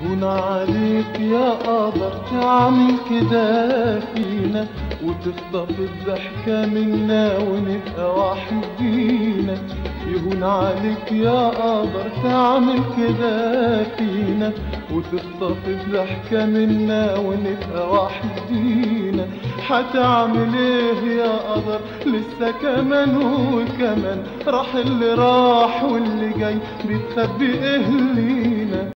يهون عليك يا قدر تعمل كده فينا وتخطف الضحكة منا ونبقى وحدينا يهون عليك يا قدر تعمل كده فينا وتخطف الضحكة منا ونبقى وحدينا هتعمل ايه يا قدر لسه كمان وكمان راح اللي راح واللي جاي بتخبي ايه لينا